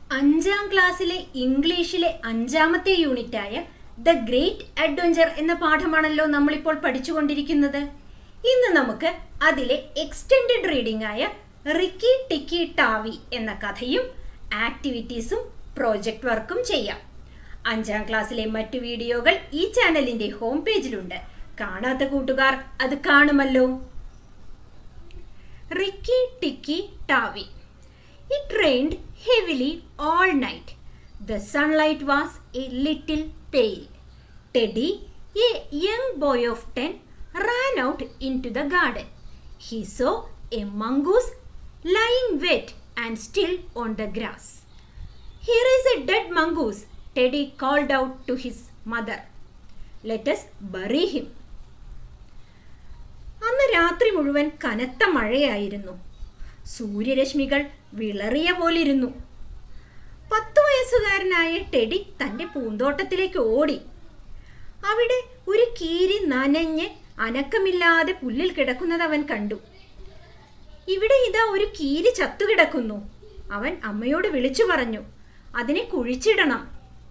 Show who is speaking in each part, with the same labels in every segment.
Speaker 1: അഞ്ചാം ക്ലാസ്സിലെ ഇംഗ്ലീഷിലെ അഞ്ചാമത്തെ യൂണിറ്റായ ദ ഗ്രേറ്റ് അഡ്വഞ്ചർ എന്ന പാഠമാണല്ലോ നമ്മളിപ്പോൾ പഠിച്ചുകൊണ്ടിരിക്കുന്നത് ഇന്ന് നമുക്ക് അതിലെ എക്സ്റ്റെൻഡഡ് റീഡിംഗ് ആയ റിക്കി ടിക്കി ടാവി എന്ന കഥയും ആക്ടിവിറ്റീസും പ്രോജക്റ്റ് വർക്കും ചെയ്യാം അഞ്ചാം ക്ലാസ്സിലെ മറ്റു വീഡിയോകൾ ഈ ചാനലിന്റെ ഹോം പേജിലുണ്ട് കാണാത്ത കൂട്ടുകാർ അത് കാണുമല്ലോ Rikki Tikki Tavi It rained heavily all night. The sunlight was a little pale. Teddy, a young boy of ten, ran out into the garden. He saw a mongoose lying wet and still on the grass. Here is a dead mongoose, Teddy called out to his mother. Let us bury him. അന്ന് രാത്രി മുഴുവൻ കനത്ത മഴയായിരുന്നു സൂര്യരശ്മികൾ വിളറിയ പോലിരുന്നു പത്തു വയസ്സുകാരനായ teddy തന്റെ പൂന്തോട്ടത്തിലേക്ക് ഓടി അവിടെ ഒരു കീരി നനഞ്ഞ് അനക്കമില്ലാതെ പുല്ലിൽ കിടക്കുന്നത് അവൻ കണ്ടു ഇവിടെ ഇതാ ഒരു കീരി ചത്തുകിടക്കുന്നു അവൻ അമ്മയോട് വിളിച്ചു പറഞ്ഞു അതിനെ കുഴിച്ചിടണം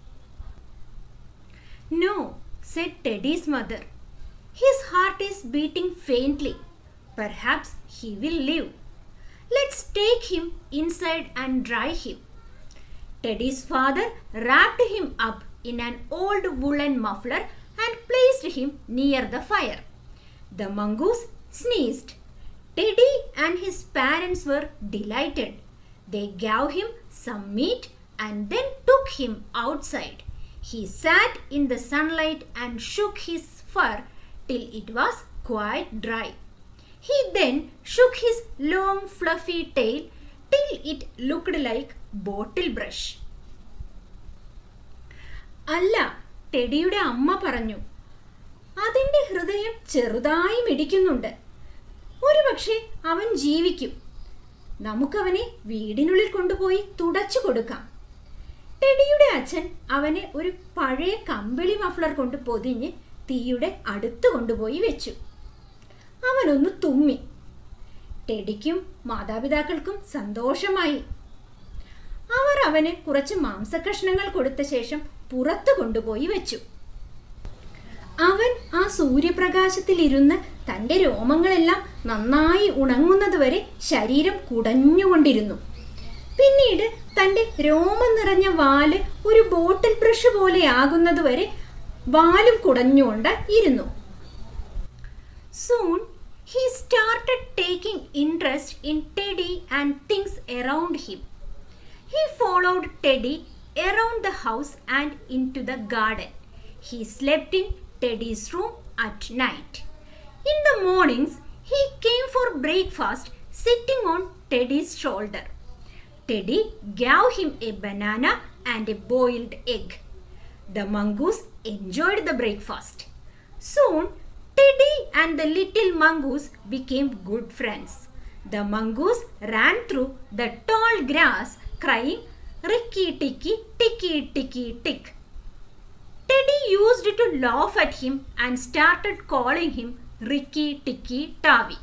Speaker 1: no said Teddy's mother his heart is beating faintly perhaps he will live Let's take him inside and dry him. Teddy's father wrapped him up in an old woolen muffler and placed him near the fire. The mongoose sneezed. Teddy and his parents were delighted. They gave him some meat and then took him outside. He sat in the sunlight and shook his fur till it was quite dry. He then shook his long fluffy tail till it looked like bottle brush. അല്ല ടെഡിയുടെ അമ്മ പറഞ്ഞു അതിൻ്റെ ഹൃദയം ചെറുതായി മിടിക്കുന്നുണ്ട് ഒരുപക്ഷെ അവൻ ജീവിക്കും നമുക്കവനെ വീടിനുള്ളിൽ കൊണ്ടുപോയി തുടച്ചു കൊടുക്കാം ടെഡിയുടെ അച്ഛൻ അവനെ ഒരു പഴയ കമ്പിളി മഫ്ലർ കൊണ്ട് പൊതിഞ്ഞ് തീയുടെ അടുത്ത് കൊണ്ടുപോയി വെച്ചു അവനൊന്ന് തുമ്മി ടെഡിക്കും മാതാപിതാക്കൾക്കും സന്തോഷമായി അവർ അവന് കുറച്ച് മാംസകഷ്ണങ്ങൾ കൊടുത്ത ശേഷം പുറത്തു കൊണ്ടുപോയി വെച്ചു അവൻ ആ സൂര്യപ്രകാശത്തിലിരുന്ന് തൻ്റെ രോമങ്ങളെല്ലാം നന്നായി ഉണങ്ങുന്നതുവരെ ശരീരം കുടഞ്ഞുകൊണ്ടിരുന്നു പിന്നീട് തൻ്റെ രോമം നിറഞ്ഞ വാല് ഒരു ബോട്ടിൽ ബ്രഷ് പോലെ ആകുന്നതുവരെ വാലും കുടഞ്ഞുകൊണ്ട് ഇരുന്നു Soon he started taking interest in Teddy and things around him. He followed Teddy around the house and into the garden. He slept in Teddy's room at night. In the mornings, he came for breakfast sitting on Teddy's shoulder. Teddy gave him a banana and a boiled egg. The mongoose enjoyed the breakfast. Soon, Teddy and the little mongoose became good friends. The mongoose ran through the tall grass crying, Ricky ticky, ticky ticky tick. Teddy used to laugh at him and started calling him Ricky ticky Tavi.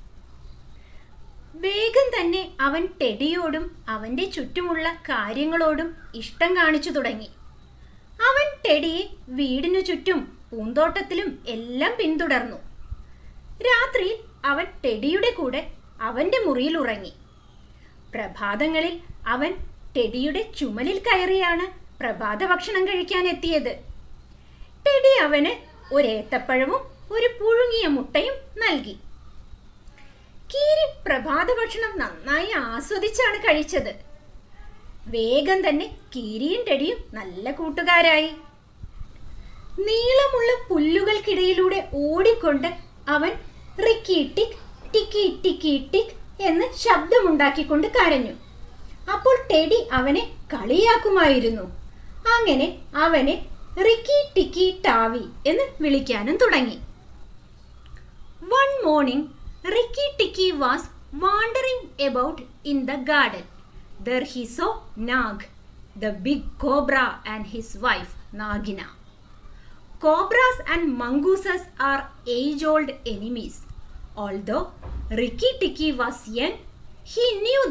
Speaker 1: വേഗം തന്നെ അവൻ ടെഡിയോടും അവൻ്റെ ചുറ്റുമുള്ള കാര്യങ്ങളോടും ഇഷ്ടം കാണിച്ചു തുടങ്ങി അവൻ ടെഡിയെ വീടിനു ചുറ്റും പൂന്തോട്ടത്തിലും എല്ലാം പിന്തുടർന്നു രാത്രി അവൻ ടെഡിയുടെ കൂടെ അവന്റെ മുറിയിൽ ഉറങ്ങി പ്രഭാതങ്ങളിൽ അവൻ ടെഡിയുടെ ചുമലിൽ കയറിയാണ് പ്രഭാത ഭക്ഷണം കഴിക്കാൻ എത്തിയത് ടെഡി അവന് ഒരേത്തപ്പഴവും ഒരു പുഴുങ്ങിയ മുട്ടയും നൽകി കീരി പ്രഭാത ഭക്ഷണം നന്നായി ആസ്വദിച്ചാണ് കഴിച്ചത് വേഗം തന്നെ കീരിയും ടെഡിയും നല്ല കൂട്ടുകാരായി നീളമുള്ള പുല്ലുകൾക്കിടയിലൂടെ ഓടിക്കൊണ്ട് അവൻ Rikki tick tikki tikki tick എന്ന് ശബ്ദമുണ്ടാക്കിക്കൊണ്ട് കരഞ്ഞു അപ്പോൾ ടെഡി അവനെ കളിയാക്കുമായിരുന്നു അങ്ങനെ അവനെ റിക്കി ടിക്കി ടാവി എന്ന് വിളിക്കാനും തുടങ്ങി one morning Rikki Tikki was wandering about in the garden there he saw Nag the big cobra and his wife Nagaina Cobras and mongooses are age old enemies. Although Rikki Tikki was young, he knew that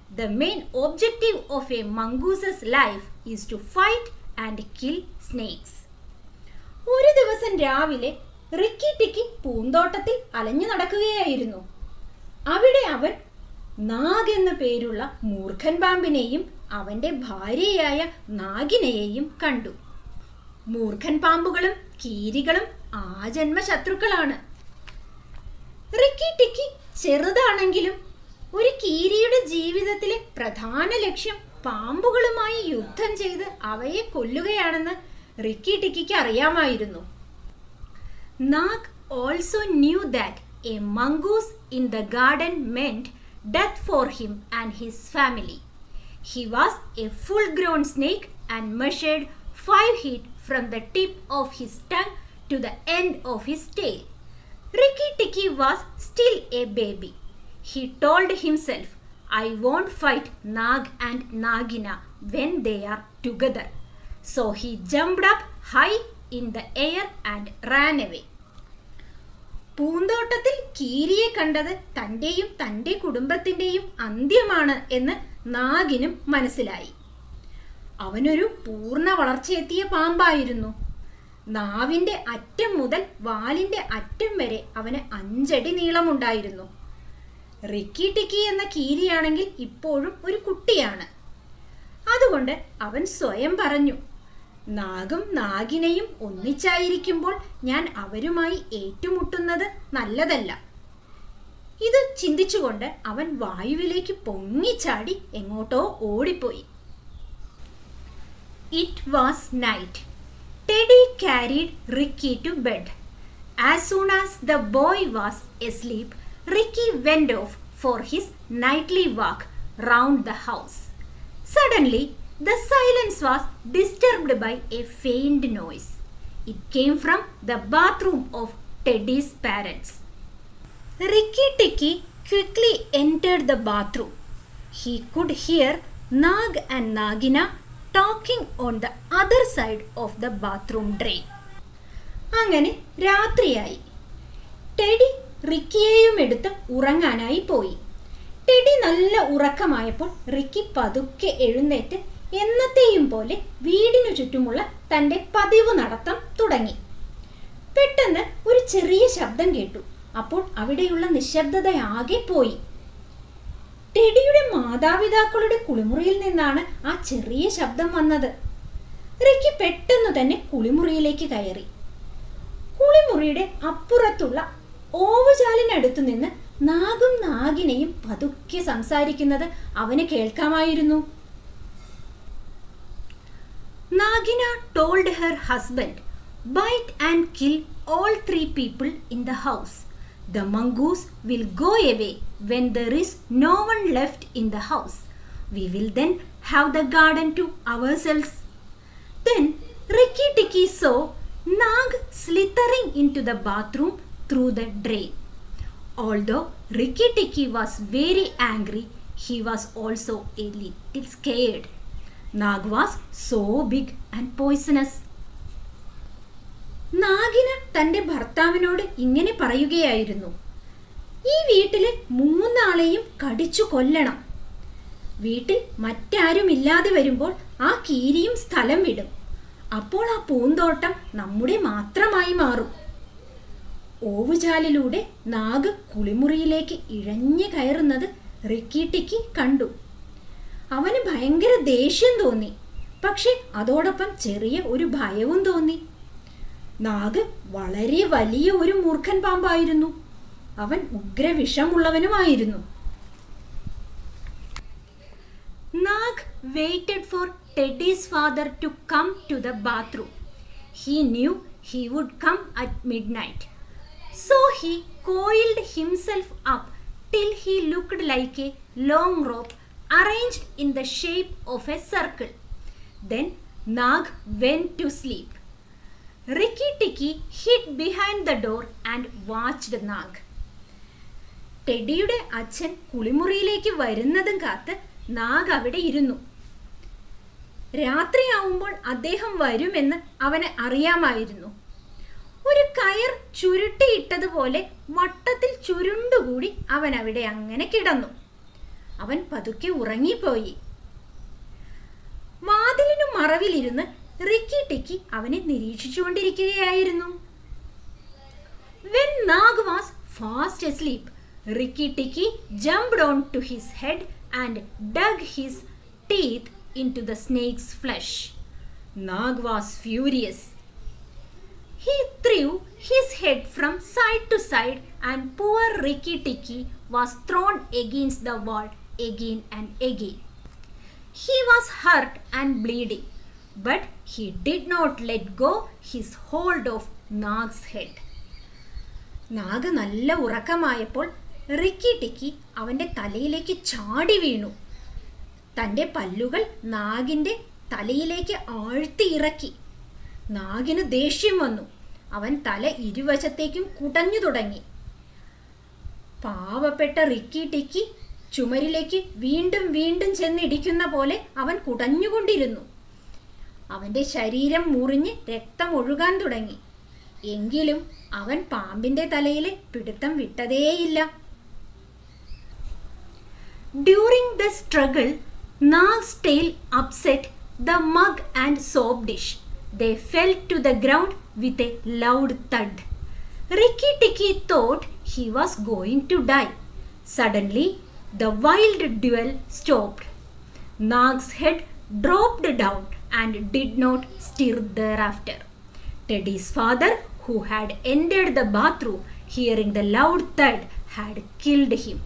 Speaker 1: the main objective of a mongoose's life is to fight and kill snakes. ഒരു ദിവസം രാവിലെ Ricky tikki പൂന്തോട്ടത്തിൽ അലഞ്ഞു നടക്കുകയായിരുന്നു അവിടെ അവൻ നാഗ് എന്ന പേരുള്ള മൂർഖൻ പാമ്പിനെയും അവന്റെ ഭാര്യയായ നാഗിനെയും കണ്ടു മൂർഖൻ പാമ്പുകളും കീരികളും ആജന്മ ശത്രുക്കളാണ് റിക്കി ടിക്കി ചെറുതാണെങ്കിലും ഒരു കീരിയുടെ ജീവിതത്തിലെ പ്രധാന ലക്ഷ്യം പാമ്പുകളുമായി യുദ്ധം ചെയ്ത് അവയെ കൊല്ലുകയാണെന്ന് റിക്കി ടിക്കിക്ക് അറിയാമായിരുന്നു Nag also knew that a mongoose in the garden meant death for him and his family he was a full grown snake and measured five feet from the tip of his tongue to the end of his tail Rikki Tikki was still a baby. He told himself, I won't fight Nag and Nagina when they are together. So he jumped up high in the air and ran away. പൂന്തോട്ടത്തിൽ കീരിയെ കണ്ടത് തൻ്റെയും തൻ്റെ കുടുംബത്തിൻ്റെയും അന്ത്യമാണ് എന്ന് നാഗിനും മനസ്സിലായി അവനൊരു പൂർണ്ണ വളർച്ചയെത്തിയ പാമ്പായിരുന്നു നാവിന്റെ അറ്റം മുതൽ വാലിന്റെ അറ്റം വരെ അവന് അഞ്ചടി നീളമുണ്ടായിരുന്നു റിക്കി ടിക്കി എന്ന കീരിയാണെങ്കിൽ ഇപ്പോഴും ഒരു കുട്ടിയാണ് അതുകൊണ്ട് അവൻ സ്വയം പറഞ്ഞു നാഗും നാഗിനെയും ഒന്നിച്ചായിരിക്കുമ്പോൾ ഞാൻ അവരുമായി ഏറ്റുമുട്ടുന്നത് നല്ലതല്ല ഇത് ചിന്തിച്ചുകൊണ്ട് അവൻ വായുവിലേക്ക് പൊങ്ങിച്ചാടി എങ്ങോട്ടോ ഓടിപ്പോയി it was night Teddy carried Ricky to bed. As soon as the boy was asleep, Ricky went off for his nightly walk round the house. Suddenly, the silence was disturbed by a faint noise. It came from the bathroom of Teddy's parents. Ricky Tikki quickly entered the bathroom. He could hear Nag and Nagina talking on the other side of the bathroom drain. അങ്ങനെ രാത്രിയായി teddy റിക്കിയെയും എടുത്ത് ഉറങ്ങാനായി പോയി teddy നല്ല ഉറക്കമായപ്പോൾ Ricky പതുക്കെ എഴുന്നേറ്റ് എന്നത്തെയും പോലെ വീടിനു ചുറ്റുമുള്ള തൻ്റെ പതിവ് നടത്തം തുടങ്ങി പെട്ടെന്ന് ഒരു ചെറിയ ശബ്ദം കേട്ടു അപ്പോൾ അവിടെയുള്ള നിശബ്ദതയാകെ പോയി ടെഡിയുടെ മാതാപിതാക്കളുടെ കുളിമുറിയിൽ നിന്നാണ് ആ ചെറിയ ശബ്ദം വന്നത് റിക്കി പെട്ടെന്ന് തന്നെ കുളിമുറിയിലേക്ക് കയറി കുളിമുറിയുടെ അപ്പുറത്തുള്ള ഓവുചാലിനടുത്തു നിന്ന് നാഗും നാഗിനെയും പതുക്കെ സംസാരിക്കുന്നത് അവന് കേൾക്കാമായിരുന്നു Nagaina told her husband bite and kill all three people in the house The mongoose will go away when there is no one left in the house. We will then have the garden to ourselves. Then Rikki Tikki saw Nag slithering into the bathroom through the drain. Although Rikki Tikki was very angry, he was also a little scared. Nag was so big and poisonous. Nagaina തന്റെ ഭർത്താവിനോട് ഇങ്ങനെ പറയുകയായിരുന്നു ഈ വീട്ടിലെ മൂന്നാളെയും കടിച്ചു കൊല്ലണം വീട്ടിൽ മറ്റാരും ഇല്ലാതെ വരുമ്പോൾ ആ കീരിയും സ്ഥലം വിടും അപ്പോൾ ആ പൂന്തോട്ടം നമ്മുടെ മാത്രമായി മാറും ഓവുചാലിലൂടെ നാഗ് കുളിമുറിയിലേക്ക് ഇഴഞ്ഞു കയറുന്നത് റിക്കീട്ടിക്ക് കണ്ടു അവന് ഭയങ്കര ദേഷ്യം തോന്നി പക്ഷെ അതോടൊപ്പം ചെറിയ ഒരു ഭയവും തോന്നി നാഗ് വളരെ വലിയ ഒരു മൂർഖൻ പാമ്പായിരുന്നു അവൻ ഉഗ്രവിഷമുള്ളവനുമായിരുന്നു Nag waited for Teddy's father to come to the bathroom he knew he would come at midnight so he coiled himself up till he looked like a long rope arranged in the shape of a circle. Then Nag went to sleep. Rikki Tikki hid behind the door and watched Nag. ടെഡിയുടെ അച്ഛൻ കുളിമുറിയിലേക്ക് വരുന്നതും കാത്ത് നാഗ് അവിടെ ഇരുന്നു രാത്രിയാവുമ്പോൾ അദ്ദേഹം വരുമെന്ന് അവന് അറിയാമായിരുന്നു ഒരു കയർ ചുരുട്ടിയിട്ടതുപോലെ വട്ടത്തിൽ ചുരുണ്ടുകൂടി അവൻ അവിടെ അങ്ങനെ കിടന്നു അവൻ പതുക്കെ ഉറങ്ങിപ്പോയി വാതിലിനു മറവിലിരുന്ന് റിക്കി ടിക്കി അവനെ നിരീക്ഷിച്ചുകൊണ്ടിരിക്കുകയായിരുന്നു when Nag was fast asleep Rikki Tikki jumped on to his head and dug his teeth into the snake's flesh. Nag was furious. He threw his head from side to side and poor Rikki Tikki was thrown against the wall again and again. He was hurt and bleeding, but he did not let go his hold of Nag's head. Nag നല്ല ഉറക്കമായപ്പോൾ Ricky tikki അവൻ്റെ തലയിലേക്ക് ചാടി വീണു തൻ്റെ പല്ലുകൾ നാഗിൻ്റെ തലയിലേക്ക് ആഴ്ത്തി ഇറക്കി നാഗിന് ദേഷ്യം വന്നു അവൻ തല ഇരുവശത്തേക്കും കുടഞ്ഞു തുടങ്ങി പാവപ്പെട്ട റിക്കി ടിക്കി ചുമരിലേക്ക് വീണ്ടും വീണ്ടും ചെന്നിടിക്കുന്ന പോലെ അവൻ കുടഞ്ഞുകൊണ്ടിരുന്നു അവൻ്റെ ശരീരം മുറിഞ്ഞ് രക്തം ഒഴുകാൻ തുടങ്ങി എങ്കിലും അവൻ പാമ്പിന്റെ തലയിലെ പിടുത്തം വിട്ടതേയില്ല during the struggle Nag's tail upset the mug and soap dish they fell to the ground with a loud thud Rikki Tikki thought he was going to die suddenly the wild duel stopped Nag's head dropped down and did not stir thereafter Teddy's father, who had entered the bathroom hearing the loud thud, had killed him.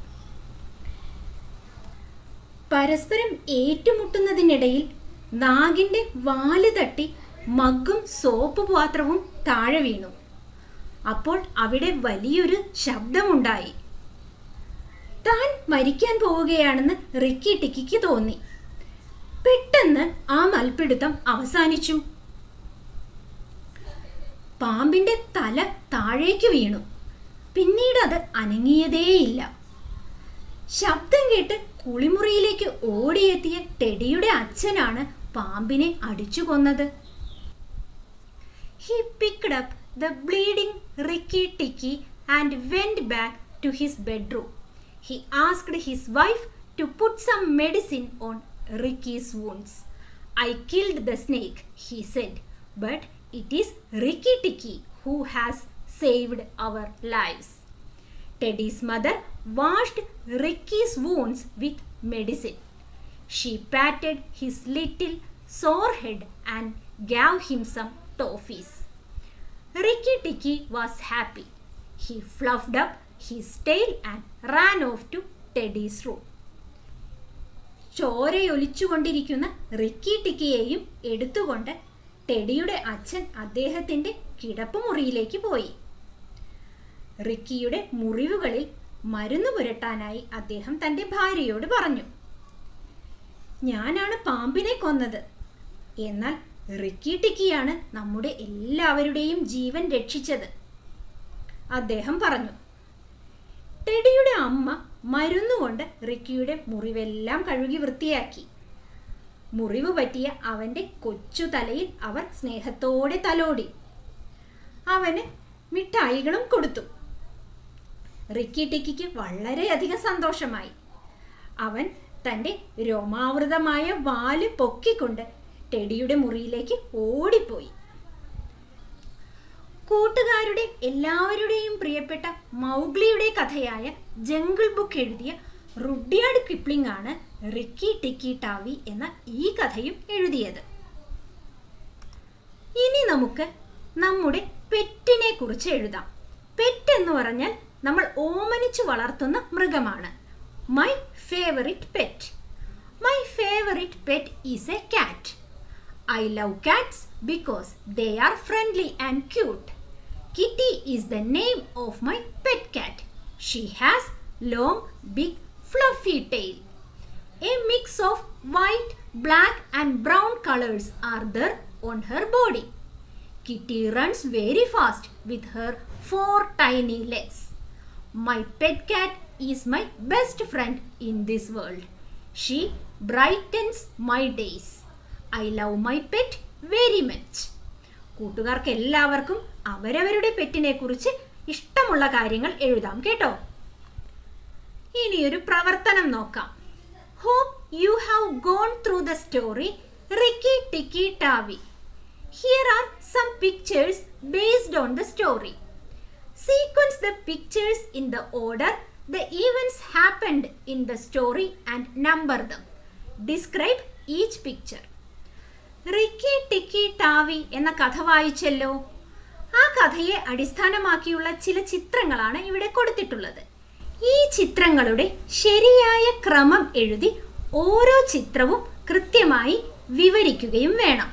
Speaker 1: പരസ്പരം ഏറ്റുമുട്ടുന്നതിനിടയിൽ നാഗിന്റെ വാല് തട്ടി മഗ്ഗും soap പാത്രവും താഴെ വീണു അപ്പോൾ അവിടെ വലിയൊരു ശബ്ദമുണ്ടായി താൻ മരിക്കാൻ പോവുകയാണെന്ന് റിക്കി ടിക്കിക്ക് തോന്നി പെട്ടെന്ന് ആ മൽപ്പിടുത്തം അവസാനിച്ചു പാമ്പിന്റെ തല താഴേക്ക് വീണു പിന്നീട് അത് അനങ്ങിയതേയില്ല ശബ്ദം കേട്ട് കുളിമുറിയിലേക്ക് ഓടിയെത്തിയ ടെഡിയുടെ അച്ഛനാണ് പാമ്പിനെ അടിച്ചു കൊന്നത് he picked up the bleeding Rikki Tikki and went back to his bedroom he asked his wife to put some medicine on Rikki's wounds I killed the snake he said but it is Rikki Tikki who has saved our lives. Teddy's mother washed Ricky's wounds with medicine. She patted his little sore head and gave him some toffees. Rikki Tikki was happy. He fluffed up his tail and ran off to Teddy's room. ചോരയൊലിച്ചുകൊണ്ടിരിക്കുന്ന Rikki ടിക്കിയെയും എടുത്തുകൊണ്ട് ടെഡിയുടെ അച്ഛൻ അദ്ദേഹത്തിന്റെ കിടപ്പുമുറിയിലേക്ക് പോയി റിക്കിയുടെ മുറിവുകളിൽ മരുന്ന് പുരട്ടാനായി അദ്ദേഹം തന്റെ ഭാര്യയോട് പറഞ്ഞു ഞാനാണ് പാമ്പിനെ കൊന്നത് എന്നാൽ റിക്കി ടിക്കിയാണ് നമ്മുടെ എല്ലാവരുടെയും ജീവൻ രക്ഷിച്ചത് അദ്ദേഹം പറഞ്ഞു ടെഡിയുടെ അമ്മ മരുന്നുകൊണ്ട് റിക്കിയുടെ മുറിവെല്ലാം കഴുകി വൃത്തിയാക്കി മുറിവ് പറ്റിയ അവന്റെ കൊച്ചു തലയിൽ അവർ സ്നേഹത്തോടെ തലോടി അവന് മിഠായികളും കൊടുത്തു റിക്കി ടിക്കിക്ക് വളരെയധികം സന്തോഷമായി അവൻ തൻ്റെ രോമാവൃതമായ വാല് പൊക്കിക്കൊണ്ട് ടെഡിയുടെ മുറിയിലേക്ക് ഓടിപ്പോയി കൂട്ടുകാരുടെ എല്ലാവരുടെയും പ്രിയപ്പെട്ട മൗഗ്ലിയുടെ കഥയായ ജംഗിൾ ബുക്ക് എഴുതിയ റുഡ്യാർഡ് കിപ്ലിംഗ് ആണ് റിക്കി ടിക്കി ടാവി എന്ന ഈ കഥയും എഴുതിയത് ഇനി നമുക്ക് നമ്മുടെ പെറ്റിനെ കുറിച്ച് എഴുതാം പെറ്റ് എന്ന് പറഞ്ഞാൽ നമ്മൾ ഓമനിച്ച് വളർത്തുന്ന മൃഗമാണ് my favourite pet my favourite pet is a cat I love cats because they are friendly and cute Kitty is the name of my pet cat she has long big fluffy tail. A mix of white, black and brown colors are there on her body. Kitty runs very fast with her four tiny legs. My pet cat is my best friend in this world. She brightens my days. I love my pet very much. കൂട്ടുകാർക്ക് എല്ലാവർക്കും അവരവരുടെ പെറ്റിനെ കുറിച്ച് ഇഷ്ടമുള്ള കാര്യങ്ങൾ എഴുതാം കേട്ടോ ഇനിയൊരു പ്രവർത്തനം നോക്കാം Hope you have gone through the story Ricky Tikki Tavi. Here are some pictures based on the story. Sequence the pictures in the order the events happened in the story and number them. Describe each picture. Rikki Tikki Tavi എന്ന കഥ വായിച്ചല്ലോ ആ കഥയെ അടിസ്ഥാനമാക്കിയുള്ള ചില ചിത്രങ്ങളാണ് ഇവിടെ കൊടുത്തിട്ടുള്ളത് ഈ ചിത്രങ്ങളുടെ ശരിയായ ക്രമം എഴുതി ഓരോ ചിത്രവും കൃത്യമായി വിവരിക്കുകയും വേണം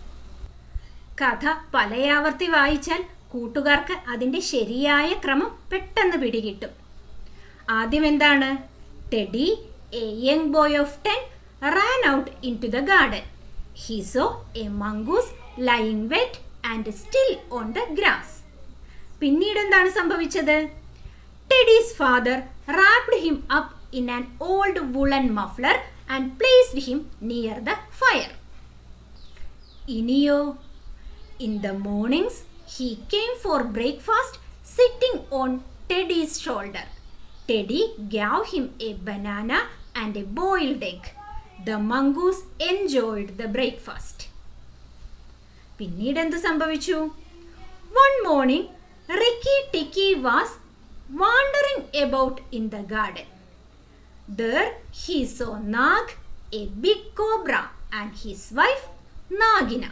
Speaker 1: കഥ പലയാവർത്തി വായിച്ചാൽ കൂട്ടുകാർക്ക് അതിൻ്റെ ശരിയായ ക്രമം പെട്ടെന്ന് പിടികിട്ടും ആദ്യം എന്താണ് Teddy a young boy of ten ran out into the garden he saw a mongoose lying wet and still on the grass പിന്നീട് എന്താണ് സംഭവിച്ചത് Teddy's father wrapped him up in an old woollen muffler and placed him near the fire ഇനിയോ in the mornings he came for breakfast sitting on Teddy's shoulder Teddy gave him a banana and a boiled egg the mongoose enjoyed the breakfast പിന്നീട് എന്ത് സംഭവിച്ചു one morning Rikki Tikki was wandering about in the garden there he saw Nag a big cobra and his wife Nagaina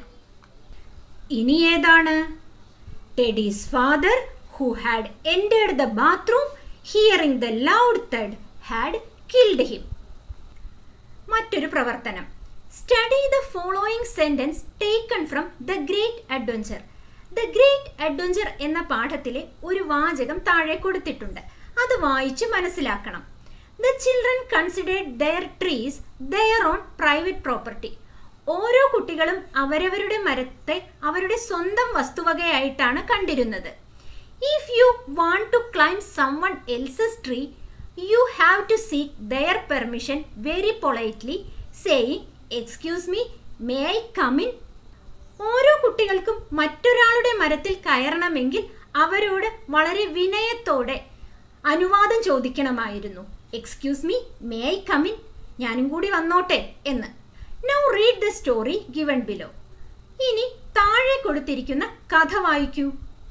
Speaker 1: ഇനി ഏതാണ് Teddy's father who had entered the bathroom hearing the loud thud had killed him മറ്റൊരു പ്രവർത്തനം study the following sentence taken from the great adventure the great adventure എന്ന പാഠത്തിലെ ഒരു വാചകം താഴെ കൊടുത്തിട്ടുണ്ട് അത് വായിച്ച് മനസ്സിലാക്കണം the children considered their trees there own private property ഓരോ കുട്ടികളും അവരവരുടെ മരത്തെ അവരുടെ സ്വന്തം വസ്തുവകയായിട്ടാണ് കണ്ടിരുന്നത് if you want to climb someone else's tree you have to seek their permission very politely saying excuse me may I come in ഓരോ കുട്ടികൾക്കും മറ്റൊരാളുടെ മരത്തിൽ കയറണമെങ്കിൽ അവരോട് വളരെ വിനയത്തോടെ അനുവാദം ചോദിക്കണമായിരുന്നു excuse me may I come in ഞാനും കൂടി വന്നോട്ടെ എന്ന് now read the story given below ഇനി താഴെ കൊടുത്തിരിക്കുന്ന കഥ വായിക്കൂ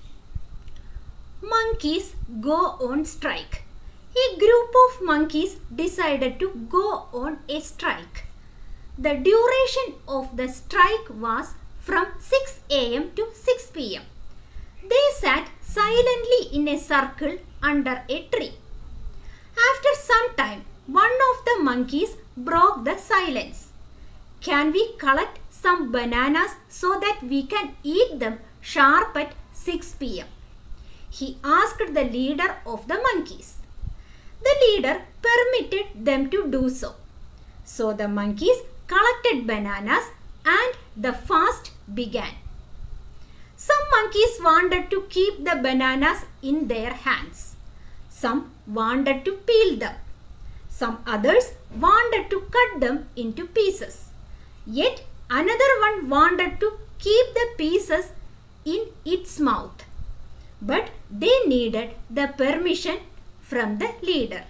Speaker 1: monkeys go on strike. A group of monkeys decided to go on a strike. The duration of the strike was from 6 am to 6 pm. They sat silently in a circle under a tree. After some time, one of the monkeys broke the silence. Can we collect some bananas so that we can eat them sharp at 6 pm? he asked the leader of the monkeys. The leader permitted them to do so. So the monkeys collected bananas and the fast began. Some monkeys wanted to keep the bananas in their hands. Some wanted to peel them. Some others wanted to cut them into pieces. Yet another one wanted to keep the pieces in its mouth. but they needed the permission from the leader.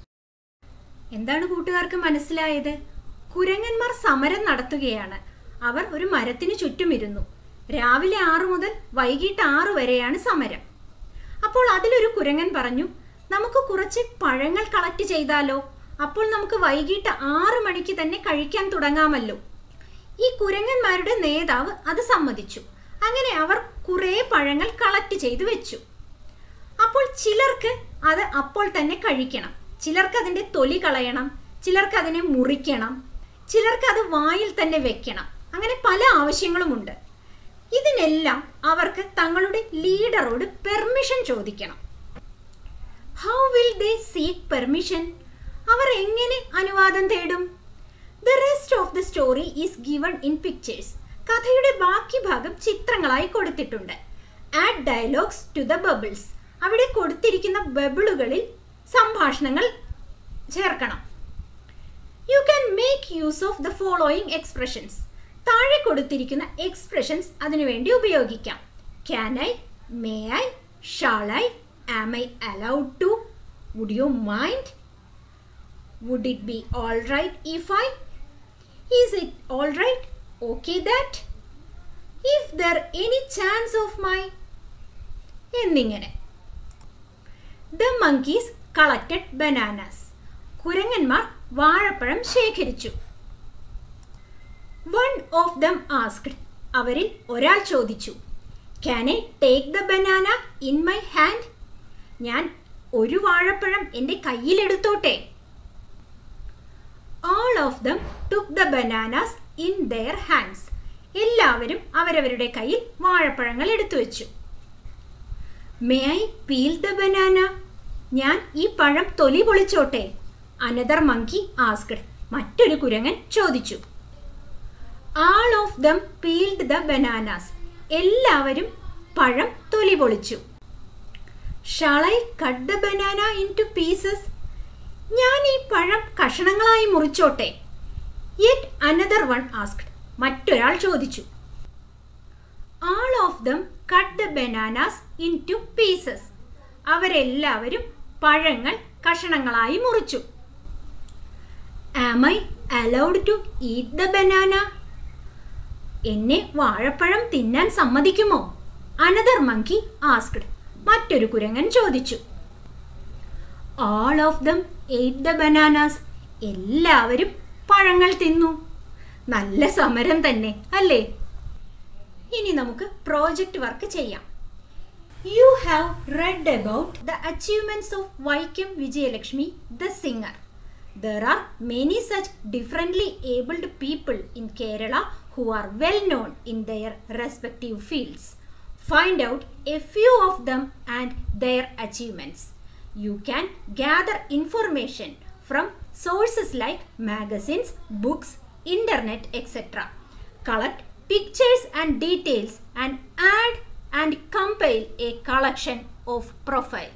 Speaker 1: എന്താണ് കൂട്ടുകാർക്ക് മനസ്സിലായത് കുരങ്ങന്മാർ സമരം നടത്തുകയാണ് അവർ ഒരു മരത്തിന് ചുറ്റുമിരുന്നു രാവിലെ ആറു മുതൽ വൈകിട്ട് ആറു വരെയാണ് സമരം അപ്പോൾ അതിലൊരു കുരങ്ങൻ പറഞ്ഞു നമുക്ക് കുറച്ച് പഴങ്ങൾ കളക്ട് ചെയ്താലോ അപ്പോൾ നമുക്ക് വൈകിട്ട് ആറു മണിക്ക് തന്നെ കഴിക്കാൻ തുടങ്ങാമല്ലോ ഈ കുരങ്ങന്മാരുടെ നേതാവ് അത് സമ്മതിച്ചു അങ്ങനെ അവർ കുറേ പഴങ്ങൾ കളക്ട് ചെയ്തു വെച്ചു അപ്പോൾ ചിലർക്ക് അത് അപ്പോൾ തന്നെ കഴിക്കണം ചിലർക്ക് അതിൻ്റെ തൊലി കളയണം ചിലർക്ക് അതിനെ മുറിക്കണം ചിലർക്ക് അത് വായിൽ തന്നെ വെക്കണം അങ്ങനെ പല ആവശ്യങ്ങളുമുണ്ട് ഇതിനെല്ലാം അവർക്ക് തങ്ങളുടെ ലീഡറോട് പെർമിഷൻ ചോദിക്കണം how will they seek permission അവർ എങ്ങനെ അനുവാദം തേടും the rest of the story is given in pictures കഥയുടെ ബാക്കി ഭാഗം ചിത്രങ്ങളായി കൊടുത്തിട്ടുണ്ട് add dialogues to the bubbles അവിടെ കൊടുത്തിരിക്കുന്ന ബബിളുകളിൽ സംഭാഷണങ്ങൾ ചേർക്കണം you can make use of the following expressions താഴെ കൊടുത്തിരിക്കുന്ന എക്സ്പ്രഷൻസ് അതിനുവേണ്ടി ഉപയോഗിക്കാം can I may I shall I am I allowed to would you mind Would it be alright if I? Is it alright? Okay that? If there any chance of my? എന്നിങ്ങനെ the monkeys collected bananas കുരങ്ങന്മാർ വാഴപ്പഴം ശേഖരിച്ചു one of them asked അവരിൽ ഒരാൾ ചോദിച്ചു can I take the banana in my hand ഞാൻ ഒരു വാഴപ്പഴം എൻ്റെ കയ്യിലെടുത്തോട്ടെ all of them took the bananas in their hands എല്ലാവരും അവരവരുടെ കയ്യിൽ വാഴപ്പഴങ്ങൾ എടുത്തു വെച്ചു may I peel the banana ഞാൻ ഈ പഴം തൊലി പൊളിച്ചോട്ടെ അനദർ മങ്കി ആസ്ക്ഡ് മറ്റൊരു കുരങ്ങൻ ചോദിച്ചു all of them peeled the bananas എല്ലാവരും പഴം തൊലി പൊളിച്ചു shall I cut the banana into pieces ഞാൻ ഈ പഴം കഷണങ്ങളായി മുറിച്ചോട്ടെ യെറ്റ് അനദർ വൺ ആസ്ക്ഡ് മറ്റൊരാൾ ചോദിച്ചു all of them cut the bananas into pieces അവരെല്ലാവരും പഴങ്ങൾ കഷണങ്ങളായി മുറിച്ചു am I allowed to eat the banana എന്നെ വാഴപ്പഴം തിന്നാൻ സമ്മതിക്കുമോ അനദർ മങ്കി ആസ്ക്ഡ് മറ്റൊരു കുരങ്ങൻ ചോദിച്ചു all of them ate the bananas എല്ലാവരും പഴങ്ങൾ തിന്നു നല്ല സമരം തന്നെ അല്ലേ ഇനി നമുക്ക് പ്രോജക്റ്റ് വർക്ക് ചെയ്യാം you have read about the achievements of Vaikom Vijayalakshmi the singer there are many such differently abled people in Kerala who are well known in their respective fields. Find out a few of them and their achievements. You can gather information from sources like magazines, books, internet, etc. Collect pictures and details and add and compile a collection of profile.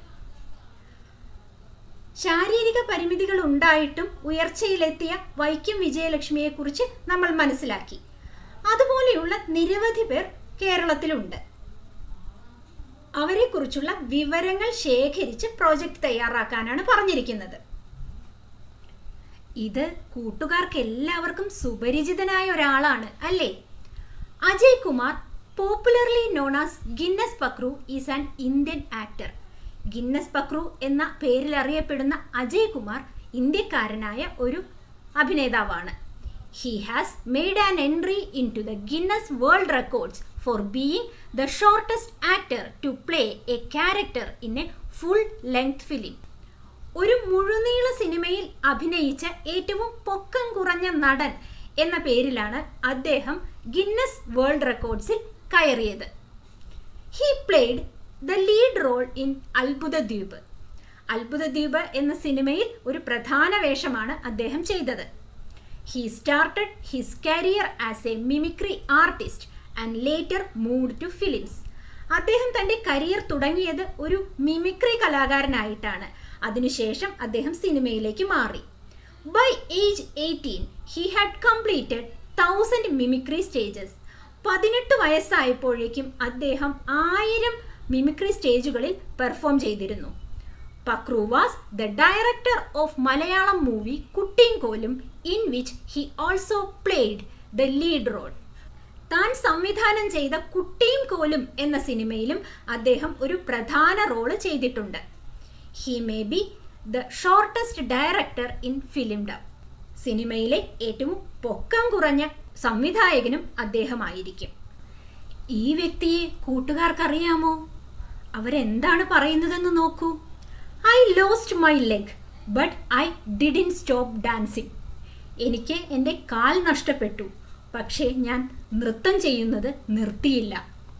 Speaker 1: ശാരീരിക പരിമിതികൾ ഉണ്ടായിട്ടും ഉയർച്ചയിലെത്തിയ വൈക്കം വിജയലക്ഷ്മിയെക്കുറിച്ച് നമ്മൾ മനസ്സിലാക്കി അതുപോലെയുള്ള നിരവധി പേർ കേരളത്തിലുണ്ട് അവരെക്കുറിച്ചുള്ള വിവരങ്ങൾ ശേഖരിച്ച് പ്രോജക്റ്റ് തയ്യാറാക്കാനാണ് പറഞ്ഞിരിക്കുന്നത് ഇത് കൂട്ടുകാർക്ക് എല്ലാവർക്കും സുപരിചിതനായ ഒരാളാണ് അല്ലേ Ajay Kumar popularly known as Guinness Pakru is an Indian actor Guinness Pakru എന്ന പേരിൽ അറിയപ്പെടുന്ന അജയ് കുമാർ ഇന്ത്യക്കാരനായ ഒരു അഭിനേതാവാണ് he has made an entry into the Guinness World Records for being the shortest actor to play a character in a full length film. ഒരു മുഴുനീള സിനിമയിൽ അഭിനയിച്ച ഏറ്റവും പൊക്കം കുറഞ്ഞ നടൻ എന്ന പേരിലാണ് അദ്ദേഹം ഗിന്നസ് വേൾഡ് റെക്കോർഡ്സിൽ കയറിയത് he played the lead role in Athbhutha Dweep അത്ഭുത ദ്വീപ് എന്ന സിനിമയിൽ ഒരു പ്രധാന വേഷമാണ് അദ്ദേഹം ചെയ്തത് He started his career as a mimicry artist and later moved to films. അദ്ദേഹം തൻ്റെ കരിയർ തുടങ്ങിയത് ഒരു മിമിക്രി കലാകാരനായിട്ടാണ് അതിനുശേഷം അദ്ദേഹം സിനിമയിലേക്ക് മാറി by age eighteen he had completed thousand mimicry stages പതിനെട്ട് വയസ്സായപ്പോഴേക്കും അദ്ദേഹം ആയിരം മിമിക്രി സ്റ്റേജുകളിൽ പെർഫോം ചെയ്തിരുന്നു Pakru was the director of Malayalam movie കുട്ടിങ്കോലും in which he also played the lead role താൻ സംവിധാനം ചെയ്ത കുട്ടിയും കോലും എന്ന സിനിമയിലും അദ്ദേഹം ഒരു പ്രധാന റോള് ചെയ്തിട്ടുണ്ട് he may be the shortest director in filmdom സിനിമയിലെ ഏറ്റവും പൊക്കം കുറഞ്ഞ സംവിധായകനും അദ്ദേഹമായിരിക്കും ഈ വ്യക്തിയെ കൂട്ടുകാർക്കറിയാമോ അവരെന്താണ് പറയുന്നതെന്ന് നോക്കൂ I lost my leg but I didn't stop dancing എനിക്ക് എൻ്റെ കാൽ നഷ്ടപ്പെട്ടു പക്ഷേ ഞാൻ നൃത്തം ചെയ്യുന്നത് നിർത്തിയില്ല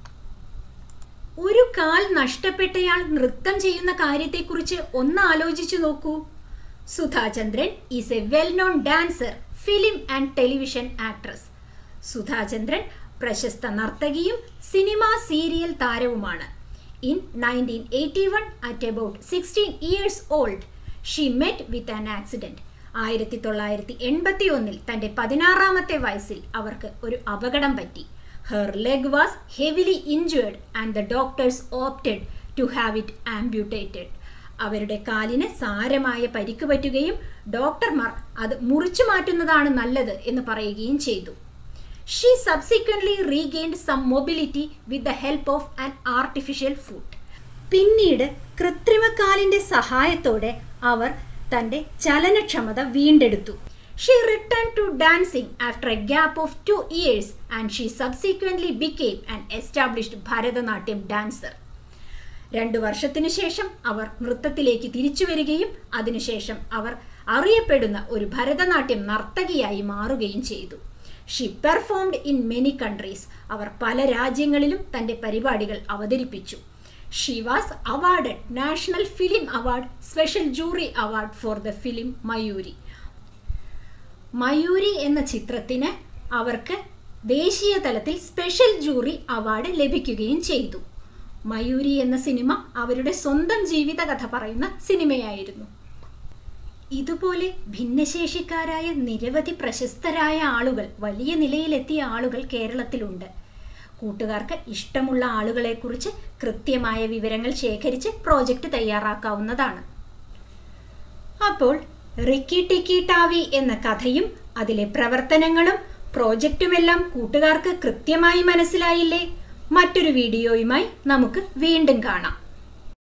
Speaker 1: ഒരു കാൽ നഷ്ടപ്പെട്ടയാൾ നൃത്തം ചെയ്യുന്ന കാര്യത്തെക്കുറിച്ച് ഒന്ന് ആലോചിച്ചു നോക്കൂ Sudha Chandran is a well known dancer film and television actress Sudha Chandran പ്രശസ്ത നർത്തകിയും സിനിമ സീരിയൽ താരവുമാണ് in nineteen eighty one at about sixteen years old she met with an accident ആയിരത്തി തൊള്ളായിരത്തി എൺപത്തി ഒന്നിൽ തൻ്റെ പതിനാറാമത്തെ വയസ്സിൽ അവർക്ക് ഒരു അപകടം പറ്റി her leg was heavily injured and the doctors opted to have it amputated അവരുടെ കാലിന് സാരമായ പരിക്ക് പറ്റുകയും ഡോക്ടർമാർ അത് മുറിച്ചു മാറ്റുന്നതാണ് നല്ലത് എന്ന് പറയുകയും ചെയ്തു she subsequently regained some mobility with the help of an artificial foot പിന്നീട് കൃത്രിമക്കാലിന്റെ സഹായത്തോടെ അവർ തന്റെ ചലനക്ഷമത വീണ്ടെടുത്തു she return to dancing after a gap of two years and she subsequently became an established Bharatanatyam dancer രണ്ടു വർഷത്തിനു ശേഷം അവർ നൃത്തത്തിലേക്ക് തിരിച്ചു വരികയും അതിനുശേഷം അവർ അറിയപ്പെടുന്ന ഒരു ഭരതനാട്യം നർത്തകിയായി മാറുകയും ചെയ്തു she performed in many countries അവർ പല രാജ്യങ്ങളിലും തന്റെ പരിപാടികൾ അവതരിപ്പിച്ചു she was awarded national film award special jury award for the film Mayuri Mayuri എന്ന ചിത്രത്തിന് അവർക്ക് ദേശീയ തലത്തിൽ സ്പെഷ്യൽ ജൂറി അവാർഡ് ലഭിക്കുകയും ചെയ്തു മയൂരി എന്ന സിനിമ അവരുടെ സ്വന്തം ജീവിതകഥ പറയുന്ന സിനിമയായിരുന്നു ഇതുപോലെ ഭിന്നശേഷിക്കാരായ നിരവധി പ്രശസ്തരായ ആളുകൾ വലിയ നിലയിലെത്തിയ ആളുകൾ കേരളത്തിലുണ്ട് കൂട്ടുകാർക്ക് ഇഷ്ടമുള്ള ആളുകളെക്കുറിച്ച് കൃത്യമായ വിവരങ്ങൾ ശേഖരിച്ച് പ്രോജക്റ്റ് തയ്യാറാക്കാവുന്നതാണ് അപ്പോൾ റിക്കി ടിക്കി ടാവി എന്ന കഥയും അതിലെ പ്രവർത്തനങ്ങളും പ്രോജക്റ്റുമെല്ലാം കൂട്ടുകാർക്ക് കൃത്യമായി മനസ്സിലായില്ലേ മറ്റൊരു വീഡിയോയുമായി നമുക്ക് വീണ്ടും കാണാം